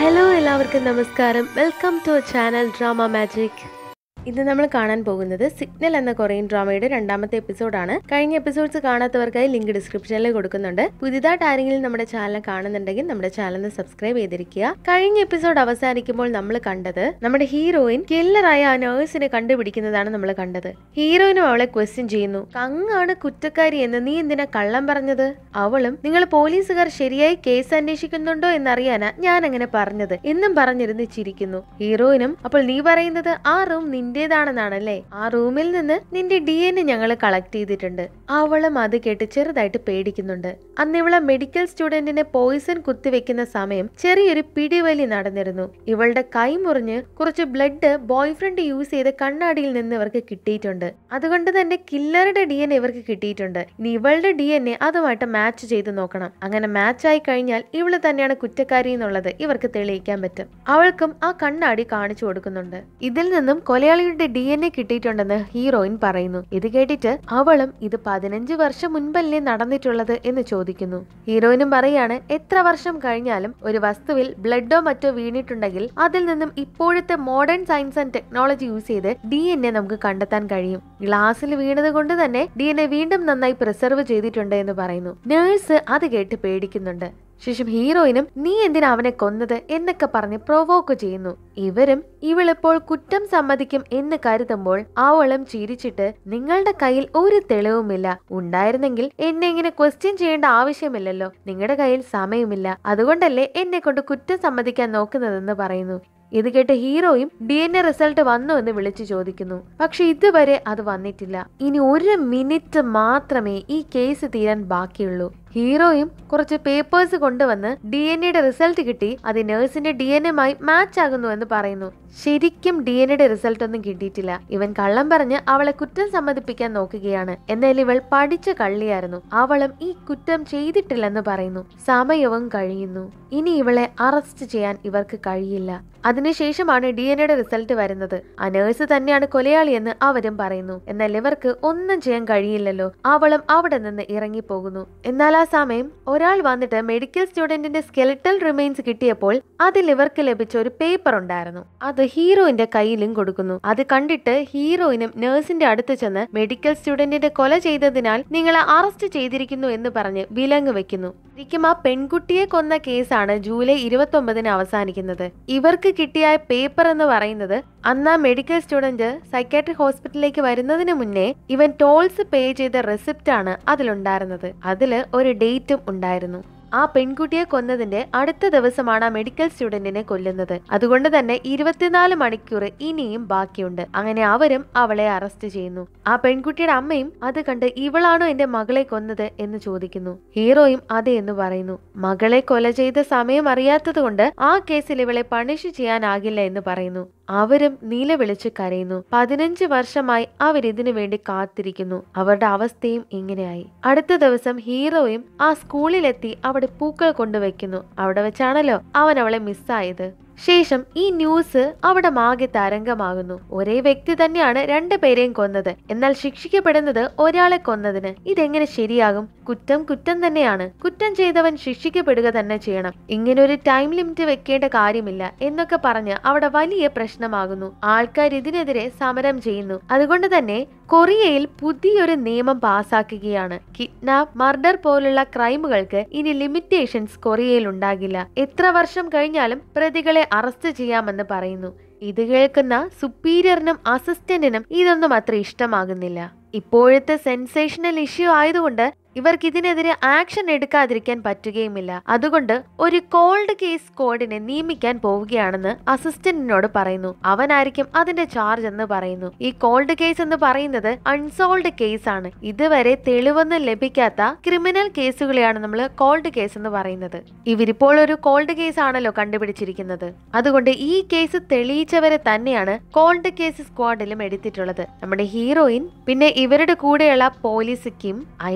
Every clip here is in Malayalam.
ഹലോ എല്ലാവർക്കും നമസ്കാരം welcome to channel drama magic ഇന്ന് നമ്മൾ കാണാൻ പോകുന്നത് സിഗ്നൽ എന്ന കൊറിയൻ ഡ്രാമയുടെ രണ്ടാമത്തെ എപ്പിസോഡാണ് കഴിഞ്ഞ എപ്പിസോഡ്സ് കാണാത്തവർക്കായി ലിങ്ക് ഡിസ്ക്രിപ്ഷനിൽ കൊടുക്കുന്നുണ്ട് പുതിയതായിട്ട് ആരെങ്കിലും നമ്മുടെ ചാനൽ കാണുന്നുണ്ടെങ്കിൽ നമ്മുടെ ചാനൽ ഒന്ന് സബ്സ്ക്രൈബ് ചെയ്തിരിക്കുക കഴിഞ്ഞ എപ്പിസോഡ് അവസാനിക്കുമ്പോൾ നമ്മൾ കണ്ടത് നമ്മുടെ ഹീറോയിൻ കില്ലറായ ആ നേഴ്സിനെ കണ്ടുപിടിക്കുന്നതാണ് നമ്മൾ കണ്ടത് ഹീറോയിനും അവളെ ക്വസ്റ്റ്യൻ ചെയ്യുന്നു കങ്ങാണ് കുറ്റക്കാരി എന്ന് നീ എന്തിനാ കള്ളം പറഞ്ഞത് അവളും നിങ്ങൾ പോലീസുകാർ ശരിയായി കേസ് അന്വേഷിക്കുന്നുണ്ടോ എന്നറിയാനാ ഞാൻ അങ്ങനെ പറഞ്ഞത് എന്നും പറഞ്ഞിരുന്ന് ചിരിക്കുന്നു ഹീറോയിനും അപ്പോൾ നീ പറയുന്നത് ആ റൂം നിന്റേതാണെന്നാണല്ലേ ആ റൂമിൽ നിന്ന് നിന്റെ ഡി എൻ ഞങ്ങൾ കളക്ട് ചെയ്തിട്ടുണ്ട് അവളും അത് കേട്ട് ചെറുതായിട്ട് പേടിക്കുന്നുണ്ട് അന്ന് ഇവളെ മെഡിക്കൽ സ്റ്റുഡന്റിനെ പോയിസൺ കുത്തിവെക്കുന്ന സമയം ചെറിയൊരു പിടിവലി നടന്നിരുന്നു ഇവളുടെ കൈ മുറിഞ്ഞ് കുറച്ച് ബ്ലഡ് ബോയ്ഫ്രണ്ട് യൂസ് ചെയ്ത കണ്ണാടിയിൽ നിന്ന് ഇവർക്ക് കിട്ടിയിട്ടുണ്ട് അതുകൊണ്ട് തന്നെ കില്ലറുടെ ഡി എൻ ഇവർക്ക് കിട്ടിയിട്ടുണ്ട് ഇനി ഇവളുടെ ഡി എൻ എ അതുമായിട്ട് മാച്ച് ചെയ്ത് നോക്കണം അങ്ങനെ മാച്ച് ആയി കഴിഞ്ഞാൽ ഇവള് തന്നെയാണ് കുറ്റക്കാരി എന്നുള്ളത് ഇവർക്ക് തെളിയിക്കാൻ പറ്റും അവൾക്കും ആ കണ്ണാടി കാണിച്ചു കൊടുക്കുന്നുണ്ട് ഇതിൽ നിന്നും കൊലയാളിയുടെ ഡി എൻ എ കിട്ടിയിട്ടുണ്ടെന്ന് ഹീറോയിൻ പറയുന്നു ഇത് കേട്ടിട്ട് അവളും ഇത് പതിനഞ്ച് വർഷം മുൻപല്ലേ നടന്നിട്ടുള്ളത് എന്ന് ചോദിക്കുന്നു ഹീറോയിനും പറയാണ് എത്ര വർഷം കഴിഞ്ഞാലും ഒരു വസ്തുവിൽ ബ്ലഡോ മറ്റോ വീണിട്ടുണ്ടെങ്കിൽ അതിൽ നിന്നും ഇപ്പോഴത്തെ modern science and technology use ചെയ്ത് ഡി എൻ എ നമുക്ക് കണ്ടെത്താൻ കഴിയും ഗ്ലാസ്സിൽ വീണത് കൊണ്ട് തന്നെ ഡി എൻ എ വീണ്ടും നന്നായി പ്രിസർവ് ചെയ്തിട്ടുണ്ട് എന്ന് പറയുന്നു നേഴ്സ് അത് കേട്ട് പേടിക്കുന്നുണ്ട് ശേഷം ഹീറോയിനും നീ എന്തിനാ അവനെ കൊന്നത് എന്നൊക്കെ പറഞ്ഞ് പ്രൊവോക്ക് ചെയ്യുന്നു ഇവരും ഇവളിപ്പോൾ കുറ്റം സമ്മതിക്കും എന്ന് കരുതുമ്പോൾ അവളും ചിരിച്ചിട്ട് നിങ്ങളുടെ കയ്യിൽ ഒരു തെളിവുമില്ല ഉണ്ടായിരുന്നെങ്കിൽ എന്നെ ഇങ്ങനെ ക്വസ്റ്റ്യൻ ചെയ്യേണ്ട ആവശ്യമില്ലല്ലോ നിങ്ങളുടെ കയ്യിൽ സമയമില്ല അതുകൊണ്ടല്ലേ എന്നെ കൊണ്ട് കുറ്റം സമ്മതിക്കാൻ നോക്കുന്നതെന്ന് പറയുന്നു ഇത് കേട്ട് ഹീറോയും ഡി എൻ എ റിസൾട്ട് വന്നു എന്ന് വിളിച്ചു ചോദിക്കുന്നു പക്ഷെ ഇതുവരെ അത് വന്നിട്ടില്ല ഇനി ഒരു മിനിറ്റ് മാത്രമേ ഈ കേസ് തീരാൻ ബാക്കിയുള്ളൂ ഹീറോയും കുറച്ച് പേപ്പേഴ്സ് കൊണ്ടുവന്ന് ഡി എൻ എയുടെ റിസൾട്ട് കിട്ടി അത് നേഴ്സിന്റെ ഡി എൻ എമായി മാച്ച് ആകുന്നു എന്ന് പറയുന്നു ശരിക്കും ഡി എൻ എയുടെ റിസൾട്ട് ഒന്നും കിട്ടിയിട്ടില്ല ഇവൻ കള്ളം പറഞ്ഞ് അവളെ കുറ്റം സമ്മതിപ്പിക്കാൻ നോക്കുകയാണ് എന്നാൽ ഇവൾ പഠിച്ച കള്ളിയായിരുന്നു അവളും ഈ കുറ്റം ചെയ്തിട്ടില്ലെന്ന് പറയുന്നു സമയവും കഴിയുന്നു ഇനി ഇവളെ അറസ്റ്റ് ചെയ്യാൻ ഇവർക്ക് കഴിയില്ല അതിനുശേഷമാണ് ഡി എൻ എയുടെ റിസൾട്ട് വരുന്നത് ആ നേഴ്സ് തന്നെയാണ് കൊലയാളിയെന്ന് അവരും പറയുന്നു എന്നാൽ ഇവർക്ക് ഒന്നും ചെയ്യാൻ കഴിയില്ലല്ലോ അവളും അവിടെ നിന്ന് ഇറങ്ങിപ്പോകുന്നു എന്നാൽ ആ സമയം ഒരാൾ വന്നിട്ട് മെഡിക്കൽ സ്റ്റുഡന്റിന്റെ സ്കെലിറ്റൽ റിമൈൻസ് കിട്ടിയപ്പോൾ അതിൽ ഇവർക്ക് ലഭിച്ച ഒരു പേപ്പർ ഉണ്ടായിരുന്നു അത് ഹീറോയിന്റെ കയ്യിലും കൊടുക്കുന്നു അത് കണ്ടിട്ട് ഹീറോയിനും നേഴ്സിന്റെ അടുത്ത് ചെന്ന് മെഡിക്കൽ സ്റ്റുഡന്റിന്റെ കൊല ചെയ്തതിനാൽ നിങ്ങളെ അറസ്റ്റ് ചെയ്തിരിക്കുന്നു എന്ന് പറഞ്ഞ് വിലങ്ങ് വെക്കുന്നു ശരിക്കും ആ പെൺകുട്ടിയെ കൊന്ന കേസാണ് ജൂലൈ ഇരുപത്തി ഒമ്പതിന് അവസാനിക്കുന്നത് ഇവർക്ക് കിട്ടിയ പേപ്പർ എന്ന് പറയുന്നത് അന്ന് ആ മെഡിക്കൽ സ്റ്റുഡന്റ് സൈക്കാട്രിക് ഹോസ്പിറ്റലിലേക്ക് വരുന്നതിന് മുന്നേ ഇവൻ ടോൾസ് പേ ചെയ്ത റെസിപ്റ്റ് ആണ് അതിലുണ്ടായിരുന്നത് അതില് ഒരു ഡേറ്റും ഉണ്ടായിരുന്നു ആ പെൺകുട്ടിയെ കൊന്നതിന്റെ അടുത്ത ദിവസമാണ് ആ മെഡിക്കൽ സ്റ്റുഡന്റിനെ കൊല്ലുന്നത് അതുകൊണ്ട് തന്നെ ഇരുപത്തിനാല് മണിക്കൂർ ഇനിയും ബാക്കിയുണ്ട് അങ്ങനെ അവരും അവളെ അറസ്റ്റ് ചെയ്യുന്നു ആ പെൺകുട്ടിയുടെ അമ്മയും അത് കണ്ട് ഇവളാണോ എന്റെ മകളെ കൊന്നത് എന്ന് ചോദിക്കുന്നു ഹീറോയും അതെ എന്ന് പറയുന്നു മകളെ കൊല ചെയ്ത സമയം അറിയാത്തത് കൊണ്ട് ആ കേസിൽ ഇവളെ പണിഷ് ചെയ്യാനാകില്ല എന്ന് പറയുന്നു അവരും നിലവിളിച്ച് കരയുന്നു പതിനഞ്ച് വർഷമായി അവരിതിനു വേണ്ടി കാത്തിരിക്കുന്നു അവരുടെ അവസ്ഥയും ഇങ്ങനെയായി അടുത്ത ദിവസം ഹീറോയും ആ സ്കൂളിലെത്തി അവിടെ പൂക്കൾ കൊണ്ടുവയ്ക്കുന്നു അവിടെ വെച്ചാണല്ലോ അവൻ അവളെ മിസ്സായത് ശേഷം ഈ ന്യൂസ് അവിടെ മാകെ തരംഗമാകുന്നു ഒരേ വ്യക്തി തന്നെയാണ് രണ്ടുപേരെയും കൊന്നത് എന്നാൽ ശിക്ഷിക്കപ്പെടുന്നത് ഒരാളെ കൊന്നതിന് ഇതെങ്ങനെ ശരിയാകും കുറ്റം കുറ്റം തന്നെയാണ് കുറ്റം ചെയ്തവൻ ശിക്ഷിക്കപ്പെടുക തന്നെ ചെയ്യണം ഇങ്ങനെ ഒരു ടൈം ലിമിറ്റ് വെക്കേണ്ട കാര്യമില്ല എന്നൊക്കെ പറഞ്ഞ് അവിടെ വലിയ പ്രശ്നമാകുന്നു ആൾക്കാർ ഇതിനെതിരെ സമരം ചെയ്യുന്നു അതുകൊണ്ട് തന്നെ കൊറിയയിൽ പുതിയൊരു നിയമം പാസാക്കുകയാണ് കിഡ്നാപ്പ് മർഡർ പോലുള്ള ക്രൈമുകൾക്ക് ഇനി ലിമിറ്റേഷൻസ് കൊറിയയിൽ ഉണ്ടാകില്ല എത്ര വർഷം കഴിഞ്ഞാലും പ്രതികളെ അറസ്റ്റ് ചെയ്യാമെന്ന് പറയുന്നു ഇത് കേൾക്കുന്ന സുപ്പീരിയറിനും അസിസ്റ്റന്റിനും ഇതൊന്നും അത്ര ഇഷ്ടമാകുന്നില്ല ഇപ്പോഴത്തെ സെൻസേഷണൽ ഇഷ്യൂ ആയതുകൊണ്ട് ഇവർക്ക് ഇതിനെതിരെ ആക്ഷൻ എടുക്കാതിരിക്കാൻ പറ്റുകയുമില്ല അതുകൊണ്ട് ഒരു കോൾഡ് കേസ് സ്ക്വാഡിനെ നിയമിക്കാൻ പോവുകയാണെന്ന് അസിസ്റ്റന്റിനോട് പറയുന്നു അവനായിരിക്കും അതിന്റെ ചാർജ് എന്ന് പറയുന്നു ഈ കോൾഡ് കേസ് എന്ന് പറയുന്നത് അൺസോൾഡ് കേസ് ആണ് ഇതുവരെ തെളിവൊന്നും ലഭിക്കാത്ത ക്രിമിനൽ കേസുകളെയാണ് നമ്മൾ കോൾഡ് കേസ് എന്ന് പറയുന്നത് ഇവരിപ്പോൾ ഒരു കോൾഡ് കേസ് ആണല്ലോ കണ്ടുപിടിച്ചിരിക്കുന്നത് അതുകൊണ്ട് ഈ കേസ് തെളിയിച്ചവരെ തന്നെയാണ് കോൾഡ് കേസ് സ്ക്വാഡിലും എടുത്തിട്ടുള്ളത് നമ്മുടെ ഹീറോയിൻ പിന്നെ ഇവരുടെ കൂടെയുള്ള പോലീസ് കിം അയാൾക്ക്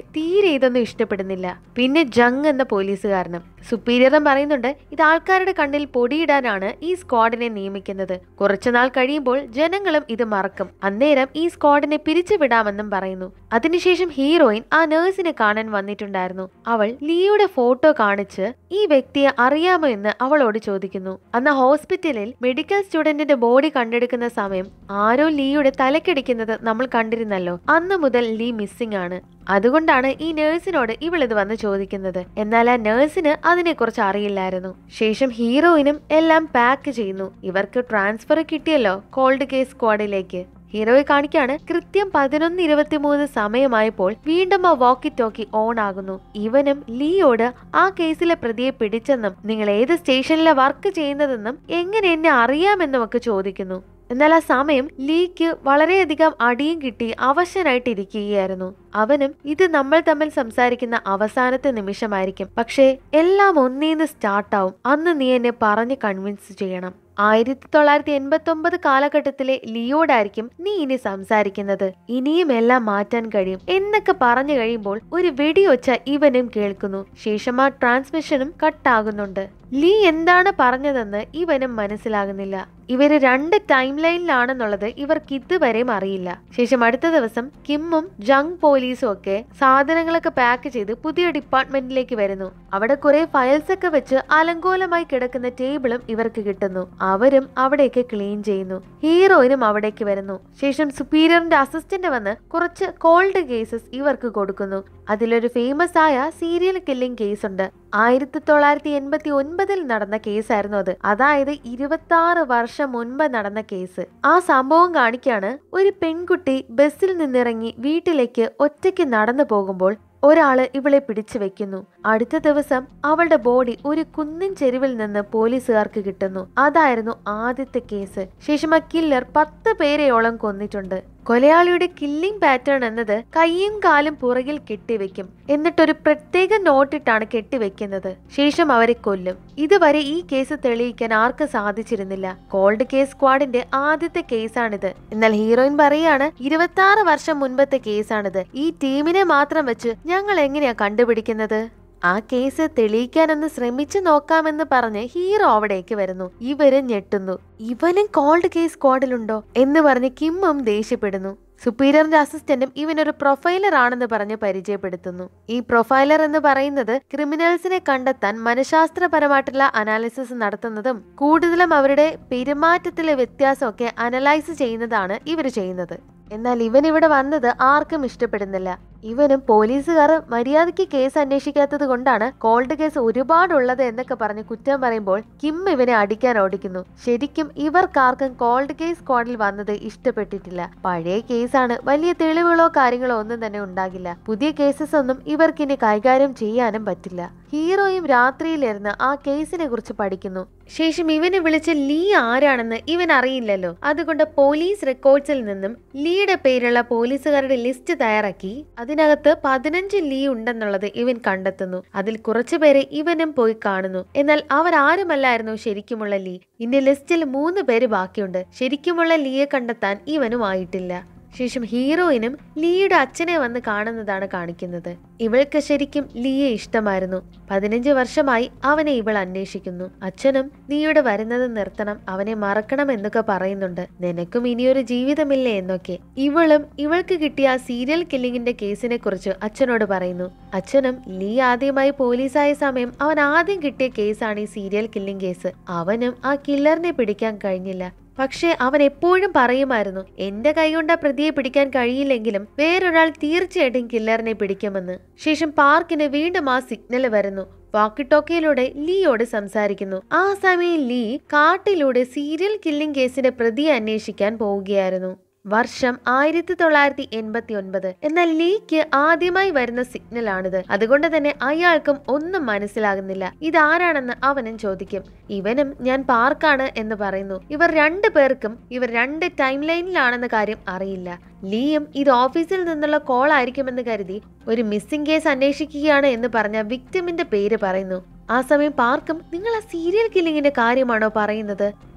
തീരെ ഇതൊന്നും ഇഷ്ടപ്പെടുന്നില്ല പിന്നെ ജങ് എന്ന പോലീസുകാരനും സുപ്പീരിയറും പറയുന്നുണ്ട് ഇത് ആൾക്കാരുടെ കണ്ണിൽ പൊടിയിടാനാണ് ഈ സ്ക്വാഡിനെ നിയമിക്കുന്നത് കുറച്ചുനാൾ കഴിയുമ്പോൾ ജനങ്ങളും ഇത് മറക്കും അന്നേരം ഈ സ്ക്വാഡിനെ പിരിച്ചുവിടാമെന്നും പറയുന്നു അതിനുശേഷം ഹീറോയിൻ ആ നേഴ്സിനെ കാണാൻ വന്നിട്ടുണ്ടായിരുന്നു അവൾ ലീയുടെ ഫോട്ടോ കാണിച്ച് ഈ വ്യക്തിയെ അറിയാമോ എന്ന് അവളോട് ചോദിക്കുന്നു അന്ന് ഹോസ്പിറ്റലിൽ മെഡിക്കൽ സ്റ്റുഡന്റിന്റെ ബോഡി കണ്ടെടുക്കുന്ന സമയം ആരോ ലീയുടെ തലക്കടിക്കുന്നത് നമ്മൾ കണ്ടിരുന്നല്ലോ അന്ന് മുതൽ ലീ മിസ്സിംഗ് ആണ് അതുകൊണ്ടാണ് ഈ നേഴ്സിനോട് ഇവളിത് വന്ന് ചോദിക്കുന്നത് എന്നാൽ ആ നേഴ്സിന് അതിനെക്കുറിച്ച് അറിയില്ലായിരുന്നു ശേഷം ഹീറോയിനും എല്ലാം പാക്ക് ചെയ്യുന്നു ഇവർക്ക് ട്രാൻസ്ഫർ കിട്ടിയല്ലോ കോൾഡ് കേസ് സ്ക്വാഡിലേക്ക് ഹീറോയെ കാണിക്കാണ് കൃത്യം പതിനൊന്ന് ഇരുപത്തിമൂന്ന് സമയമായപ്പോൾ വീണ്ടും ആ വോക്കി ടോക്കി ഓൺ ആകുന്നു ഇവനും ലീയോട് ആ കേസിലെ പ്രതിയെ പിടിച്ചെന്നും നിങ്ങൾ ഏത് സ്റ്റേഷനിലെ വർക്ക് ചെയ്യുന്നതെന്നും എങ്ങനെ എന്നെ അറിയാമെന്നും ഒക്കെ ചോദിക്കുന്നു എന്നാൽ ആ സമയം ലീക്ക് വളരെയധികം അടിയും കിട്ടി അവശനായിട്ടിരിക്കുകയായിരുന്നു അവനും ഇത് നമ്മൾ തമ്മിൽ സംസാരിക്കുന്ന അവസാനത്തെ നിമിഷമായിരിക്കും പക്ഷേ എല്ലാം ഒന്നേന്ന് സ്റ്റാർട്ടാവും അന്ന് നീ എന്നെ പറഞ്ഞ് കൺവിൻസ് ചെയ്യണം ആയിരത്തി തൊള്ളായിരത്തി എൺപത്തി ഒമ്പത് കാലഘട്ടത്തിലെ ലിയോടായിരിക്കും നീ ഇനി സംസാരിക്കുന്നത് ഇനിയും എല്ലാം മാറ്റാൻ കഴിയും എന്നൊക്കെ പറഞ്ഞു കഴിയുമ്പോൾ ഒരു വെടിയൊച്ച ഇവനും കേൾക്കുന്നു ശേഷം ആ ട്രാൻസ്മിഷനും കട്ടാകുന്നുണ്ട് ലീ എന്താണ് പറഞ്ഞതെന്ന് ഇവനും മനസ്സിലാകുന്നില്ല ഇവര് രണ്ട് ടൈം ലൈനിലാണെന്നുള്ളത് ഇവർക്ക് ഇതുവരെയും അറിയില്ല ശേഷം അടുത്ത ദിവസം കിമ്മും ജങ് പോലീസും ഒക്കെ സാധനങ്ങളൊക്കെ പാക്ക് ചെയ്ത് പുതിയ ഡിപ്പാർട്ട്മെന്റിലേക്ക് വരുന്നു അവിടെ കുറെ ഫയൽസ് ഒക്കെ വെച്ച് അലങ്കോലമായി കിടക്കുന്ന ടേബിളും ഇവർക്ക് കിട്ടുന്നു അവരും അവിടേക്ക് ക്ലീൻ ചെയ്യുന്നു ഹീറോയിനും അവിടേക്ക് വരുന്നു ശേഷം സുപ്പീരിയറിന്റെ അസിസ്റ്റന്റ് വന്ന് കുറച്ച് കോൾഡ് കേസസ് ഇവർക്ക് കൊടുക്കുന്നു അതിലൊരു ഫേമസ് ആയ സീരിയൽ കില്ലിംഗ് കേസ് ഉണ്ട് ആയിരത്തി തൊള്ളായിരത്തി എൺപത്തി ഒൻപതിൽ നടന്ന കേസായിരുന്നു അത് അതായത് ഇരുപത്തി ആറ് വർഷം മുൻപ് നടന്ന കേസ് ആ സംഭവം കാണിക്കാണ് ഒരു പെൺകുട്ടി ബസ്സിൽ നിന്നിറങ്ങി വീട്ടിലേക്ക് ഒറ്റയ്ക്ക് നടന്നു പോകുമ്പോൾ ഒരാള് ഇവളെ പിടിച്ചു വെക്കുന്നു അടുത്ത ദിവസം അവളുടെ ബോഡി ഒരു കുന്നിൻ ചെരുവിൽ നിന്ന് പോലീസുകാർക്ക് കിട്ടുന്നു അതായിരുന്നു ആദ്യത്തെ കേസ് ശേഷം ആ കില്ലർ പത്ത് പേരെയോളം കൊന്നിട്ടുണ്ട് കൊലയാളിയുടെ കില്ലിംഗ് പാറ്റേൺ എന്നത് കൈയും കാലും പുറകിൽ കെട്ടിവെക്കും എന്നിട്ടൊരു പ്രത്യേക നോട്ടിട്ടാണ് കെട്ടിവെക്കുന്നത് ശേഷം അവരെ കൊല്ലും ഇതുവരെ ഈ കേസ് തെളിയിക്കാൻ ആർക്കും സാധിച്ചിരുന്നില്ല കോൾഡ് കേസ് സ്ക്വാഡിന്റെ ആദ്യത്തെ കേസാണിത് എന്നാൽ ഹീറോയിൻ പറയാണ് ഇരുപത്തി ആറ് വർഷം മുൻപത്തെ കേസാണിത് ഈ ടീമിനെ മാത്രം വെച്ച് ഞങ്ങൾ എങ്ങനെയാ കണ്ടുപിടിക്കുന്നത് ആ കേസ് തെളിയിക്കാനൊന്ന് ശ്രമിച്ചു നോക്കാമെന്ന് പറഞ്ഞ് ഹീറോ അവിടേക്ക് വരുന്നു ഇവര് ഞെട്ടുന്നു ഇവനും കോൾഡ് കേസ് സ്ക്വാഡിലുണ്ടോ എന്ന് പറഞ്ഞ് കിമ്മും ദേഷ്യപ്പെടുന്നു സുപ്പീരിയറിന്റെ അസിസ്റ്റന്റും ഇവനൊരു പ്രൊഫൈലർ ആണെന്ന് പറഞ്ഞ് പരിചയപ്പെടുത്തുന്നു ഈ പ്രൊഫൈലർ എന്ന് പറയുന്നത് ക്രിമിനൽസിനെ കണ്ടെത്താൻ മനഃശാസ്ത്രപരമായിട്ടുള്ള അനാലിസിസ് നടത്തുന്നതും കൂടുതലും അവരുടെ പെരുമാറ്റത്തിലെ വ്യത്യാസമൊക്കെ അനലൈസ് ചെയ്യുന്നതാണ് ഇവർ ചെയ്യുന്നത് എന്നാൽ ഇവൻ ഇവിടെ വന്നത് ആർക്കും ഇഷ്ടപ്പെടുന്നില്ല ഇവനും പോലീസുകാർ മര്യാദയ്ക്ക് കേസ് അന്വേഷിക്കാത്തത് കൊണ്ടാണ് കോൾഡ് കേസ് ഒരുപാടുള്ളത് എന്നൊക്കെ പറഞ്ഞ് കുറ്റം പറയുമ്പോൾ കിം ഇവനെ അടിക്കാൻ ഓടിക്കുന്നു ശരിക്കും ഇവർക്കാർക്കും കോൾഡ് കേസ് സ്ക്വാഡിൽ വന്നത് ഇഷ്ടപ്പെട്ടിട്ടില്ല പഴയ കേസാണ് വലിയ തെളിവുകളോ കാര്യങ്ങളോ ഒന്നും തന്നെ ഉണ്ടാകില്ല പുതിയ കേസസ് ഒന്നും ഇവർക്കിനി കൈകാര്യം ചെയ്യാനും പറ്റില്ല ഹീറോയും രാത്രിയിലിരുന്ന് ആ കേസിനെ കുറിച്ച് പഠിക്കുന്നു ശേഷം ഇവനെ വിളിച്ച് ലീ ആരാണെന്ന് ഇവൻ അറിയില്ലല്ലോ അതുകൊണ്ട് പോലീസ് റെക്കോർഡ്സിൽ നിന്നും ലീയുടെ പേരുള്ള പോലീസുകാരുടെ ലിസ്റ്റ് തയ്യാറാക്കി അതിനകത്ത് പതിനഞ്ച് ലീ ഉണ്ടെന്നുള്ളത് ഇവൻ കണ്ടെത്തുന്നു അതിൽ കുറച്ചുപേരെ ഇവനും പോയി കാണുന്നു എന്നാൽ അവരാരുമല്ലായിരുന്നു ശരിക്കുമുള്ള ലീ ഇന്റെ ലിസ്റ്റിൽ മൂന്ന് പേര് ബാക്കിയുണ്ട് ശരിക്കുമുള്ള ലീയെ കണ്ടെത്താൻ ഇവനും ആയിട്ടില്ല ശേഷം ഹീറോയിനും ലീയുടെ അച്ഛനെ വന്ന് കാണുന്നതാണ് കാണിക്കുന്നത് ഇവൾക്ക് ശരിക്കും ലീയെ ഇഷ്ടമായിരുന്നു പതിനഞ്ച് വർഷമായി അവനെ ഇവൾ അന്വേഷിക്കുന്നു അച്ഛനും നീയുടെ വരുന്നത് നിർത്തണം അവനെ മറക്കണം എന്നൊക്കെ പറയുന്നുണ്ട് നിനക്കും ഇനിയൊരു ജീവിതമില്ലേ എന്നൊക്കെ ഇവളും ഇവൾക്ക് കിട്ടിയ ആ സീരിയൽ കില്ലിങ്ങിന്റെ കേസിനെ കുറിച്ച് അച്ഛനോട് പറയുന്നു അച്ഛനും ലീ ആദ്യമായി പോലീസായ സമയം അവൻ ആദ്യം കിട്ടിയ കേസാണ് ഈ സീരിയൽ കില്ലിംഗ് കേസ് അവനും ആ കില്ലറിനെ പിടിക്കാൻ കഴിഞ്ഞില്ല പക്ഷേ അവൻ എപ്പോഴും പറയുമായിരുന്നു എന്റെ കൈകൊണ്ട് ആ പ്രതിയെ പിടിക്കാൻ കഴിയില്ലെങ്കിലും വേറൊരാൾ തീർച്ചയായിട്ടും കില്ലറിനെ പിടിക്കുമെന്ന് ശേഷം പാർക്കിന് വീണ്ടും ആ സിഗ്നൽ വരുന്നു വാക്കി ടോക്കിയിലൂടെ ലീയോട് സംസാരിക്കുന്നു ആ സമയം ലീ കാട്ടിലൂടെ സീരിയൽ കില്ലിംഗ് കേസിന്റെ പ്രതിയെ അന്വേഷിക്കാൻ പോവുകയായിരുന്നു വർഷം ആയിരത്തി തൊള്ളായിരത്തി എൺപത്തി ഒൻപത് എന്നാൽ ലീക്ക് ആദ്യമായി വരുന്ന സിഗ്നൽ ആണിത് അതുകൊണ്ട് തന്നെ അയാൾക്കും ഒന്നും മനസ്സിലാകുന്നില്ല ഇതാരാണെന്ന് അവനും ചോദിക്കും ഇവനും ഞാൻ പാർക്കാണ് എന്ന് പറയുന്നു ഇവർ രണ്ടു പേർക്കും ഇവർ രണ്ട് ടൈം ലൈനിലാണെന്ന കാര്യം അറിയില്ല ലീയും ഇത് ഓഫീസിൽ നിന്നുള്ള കോൾ ആയിരിക്കുമെന്ന് കരുതി ഒരു മിസ്സിംഗ് കേസ് അന്വേഷിക്കുകയാണ് എന്ന് പറഞ്ഞ വിക്ടിമിന്റെ പേര് പറയുന്നു ആ സമയം പാർക്കും നിങ്ങൾ ആ സീരിയൽ കില്ലിങ്ങിന്റെ കാര്യമാണോ പറയുന്നത്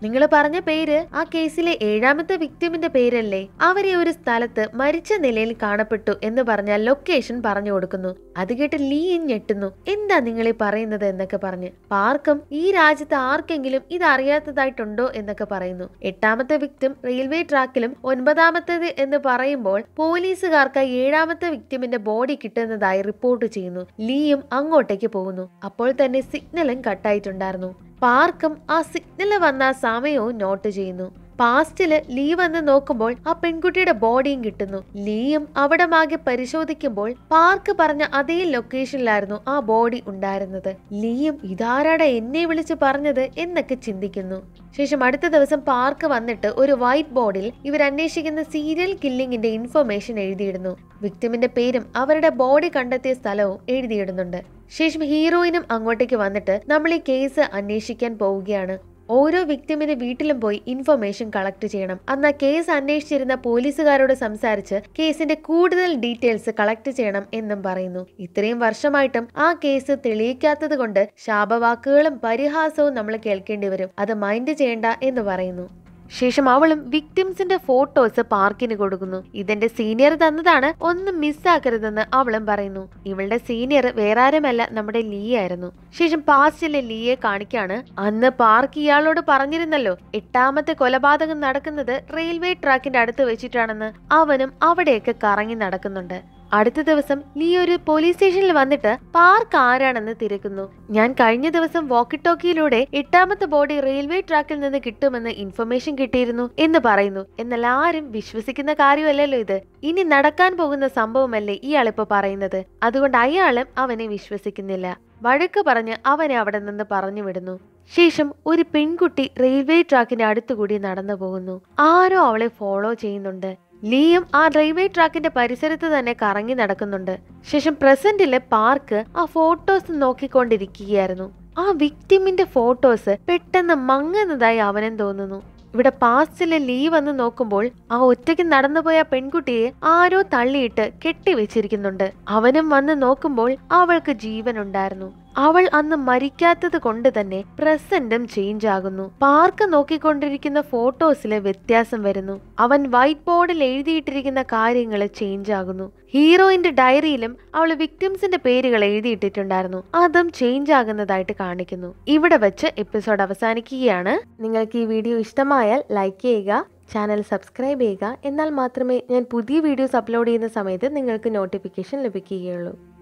നിങ്ങൾ പറഞ്ഞ പേര് ആ കേസിലെ ഏഴാമത്തെ വിക്ടിമിന്റെ പേരല്ലേ അവരെ ഒരു സ്ഥലത്ത് മരിച്ച നിലയിൽ കാണപ്പെട്ടു എന്ന് പറഞ്ഞ ലൊക്കേഷൻ പറഞ്ഞു കൊടുക്കുന്നു അത് കേട്ട് ലീയും ഞെട്ടുന്നു എന്താ നിങ്ങൾ ഈ പറയുന്നത് എന്നൊക്കെ പറഞ്ഞ് പാർക്കും ഈ രാജ്യത്ത് ആർക്കെങ്കിലും ഇത് അറിയാത്തതായിട്ടുണ്ടോ എന്നൊക്കെ പറയുന്നു എട്ടാമത്തെ വിക്ടിം റെയിൽവേ ട്രാക്കിലും ഒൻപതാമത്തേത് എന്ന് പറയുമ്പോൾ പോലീസുകാർക്ക് ഏഴാമത്തെ വിക്ടിമിന്റെ ബോഡി കിട്ടുന്നതായി റിപ്പോർട്ട് ചെയ്യുന്നു ലീയും അങ്ങോട്ടേക്ക് പോകുന്നു അപ്പോൾ തന്നെ സിഗ്നലും കട്ടായിട്ടുണ്ടായിരുന്നു പാർക്കും ആ സിഗ്നൽ വന്ന ആ സമയവും നോട്ട് ചെയ്യുന്നു പാസ്റ്റില് ലീ വന്ന് നോക്കുമ്പോൾ ആ പെൺകുട്ടിയുടെ ബോഡിയും കിട്ടുന്നു ലീയും അവിടെ മാകെ പരിശോധിക്കുമ്പോൾ പാർക്ക് പറഞ്ഞ അതേ ലൊക്കേഷനിലായിരുന്നു ആ ബോഡി ഉണ്ടായിരുന്നത് ലീയും ഇതാരാടെ എന്നെ വിളിച്ച് പറഞ്ഞത് എന്നൊക്കെ ചിന്തിക്കുന്നു ശേഷം അടുത്ത ദിവസം പാർക്ക് വന്നിട്ട് ഒരു വൈറ്റ് ബോർഡിൽ ഇവർ അന്വേഷിക്കുന്ന സീരിയൽ കില്ലിങ്ങിന്റെ ഇൻഫർമേഷൻ എഴുതിയിടുന്നു വിക്ടിമിന്റെ പേരും അവരുടെ ബോഡി കണ്ടെത്തിയ സ്ഥലവും എഴുതിയിടുന്നുണ്ട് ശേഷം ഹീറോയിനും അങ്ങോട്ടേക്ക് വന്നിട്ട് നമ്മൾ ഈ കേസ് അന്വേഷിക്കാൻ പോവുകയാണ് ഓരോ വിക്ടിമിന്റെ വീട്ടിലും പോയി ഇൻഫർമേഷൻ കളക്ട് ചെയ്യണം അന്ന് ആ കേസ് അന്വേഷിച്ചിരുന്ന പോലീസുകാരോട് സംസാരിച്ച് കേസിന്റെ കൂടുതൽ ഡീറ്റെയിൽസ് കളക്ട് ചെയ്യണം എന്നും പറയുന്നു ഇത്രയും വർഷമായിട്ടും ആ കേസ് തെളിയിക്കാത്തത് കൊണ്ട് ശാപവാക്കുകളും പരിഹാസവും നമ്മൾ കേൾക്കേണ്ടി വരും അത് മൈൻഡ് ചെയ്യണ്ട എന്ന് പറയുന്നു ശേഷം അവളും വിക്ടിംസിന്റെ ഫോട്ടോസ് പാർക്കിന് കൊടുക്കുന്നു ഇതെന്റെ സീനിയർ തന്നതാണ് ഒന്നും മിസ്സാക്കരുതെന്ന് അവളും പറയുന്നു ഇവളുടെ സീനിയർ വേറെ ആരുമല്ല നമ്മുടെ ലീ ആയിരുന്നു ശേഷം പാസ്റ്റിലെ ലീയെ കാണിക്കാണ് അന്ന് പാർക്ക് ഇയാളോട് പറഞ്ഞിരുന്നല്ലോ എട്ടാമത്തെ കൊലപാതകം നടക്കുന്നത് റെയിൽവേ ട്രാക്കിന്റെ അടുത്ത് വെച്ചിട്ടാണെന്ന് അവനും അവിടെയൊക്കെ കറങ്ങി നടക്കുന്നുണ്ട് അടുത്ത ദിവസം ലീ ഒരു പോലീസ് സ്റ്റേഷനിൽ വന്നിട്ട് പാർക്ക് ആരാണെന്ന് തിരക്കുന്നു ഞാൻ കഴിഞ്ഞ ദിവസം വോക്കി ടോക്കിയിലൂടെ എട്ടാമത്തെ ബോഡി റെയിൽവേ ട്രാക്കിൽ നിന്ന് കിട്ടുമെന്ന് ഇൻഫർമേഷൻ കിട്ടിയിരുന്നു എന്ന് പറയുന്നു എന്നാൽ ആരും വിശ്വസിക്കുന്ന കാര്യമല്ലല്ലോ ഇത് ഇനി നടക്കാൻ പോകുന്ന സംഭവമല്ലേ ഇയാളിപ്പോ പറയുന്നത് അതുകൊണ്ട് അയാളും അവനെ വിശ്വസിക്കുന്നില്ല വഴക്ക് പറഞ്ഞ് അവനെ അവിടെ നിന്ന് പറഞ്ഞു വിടുന്നു ശേഷം ഒരു പെൺകുട്ടി റെയിൽവേ ട്രാക്കിന്റെ അടുത്തുകൂടി നടന്നു പോകുന്നു ആരോ അവളെ ഫോളോ ചെയ്യുന്നുണ്ട് ലീയും ആ റെയിൽവേ ട്രാക്കിന്റെ പരിസരത്ത് തന്നെ കറങ്ങി നടക്കുന്നുണ്ട് ശേഷം പ്രസന്റിലെ പാർക്ക് ആ ഫോട്ടോസ് നോക്കിക്കൊണ്ടിരിക്കുകയായിരുന്നു ആ വിക്ടിമിന്റെ ഫോട്ടോസ് പെട്ടെന്ന് മങ്ങുന്നതായി അവനും തോന്നുന്നു ഇവിടെ പാസ്റ്റിലെ ലീ വന്ന് നോക്കുമ്പോൾ ആ ഒറ്റയ്ക്ക് നടന്നുപോയ പെൺകുട്ടിയെ ആരോ തള്ളിയിട്ട് കെട്ടിവെച്ചിരിക്കുന്നുണ്ട് അവനും വന്ന് നോക്കുമ്പോൾ അവൾക്ക് ജീവനുണ്ടായിരുന്നു അവൾ അന്ന് മരിക്കാത്തത് കൊണ്ട് തന്നെ പ്രസന്റും ചേഞ്ച് ആകുന്നു പാർക്ക് നോക്കിക്കൊണ്ടിരിക്കുന്ന ഫോട്ടോസിലെ വ്യത്യാസം വരുന്നു അവൻ വൈറ്റ് ബോർഡിൽ എഴുതിയിട്ടിരിക്കുന്ന കാര്യങ്ങൾ ചേഞ്ച് ആകുന്നു ഹീറോയിന്റെ ഡയറിയിലും അവൾ വിക്ടിംസിന്റെ പേരുകൾ എഴുതിയിട്ടിട്ടുണ്ടായിരുന്നു അതും ചേഞ്ച് ആകുന്നതായിട്ട് കാണിക്കുന്നു ഇവിടെ വെച്ച് എപ്പിസോഡ് അവസാനിക്കുകയാണ് നിങ്ങൾക്ക് ഈ വീഡിയോ ഇഷ്ടമായാൽ ലൈക്ക് ചെയ്യുക ചാനൽ സബ്സ്ക്രൈബ് ചെയ്യുക എന്നാൽ മാത്രമേ ഞാൻ പുതിയ വീഡിയോസ് അപ്ലോഡ് ചെയ്യുന്ന സമയത്ത് നിങ്ങൾക്ക് നോട്ടിഫിക്കേഷൻ ലഭിക്കുകയുള്ളൂ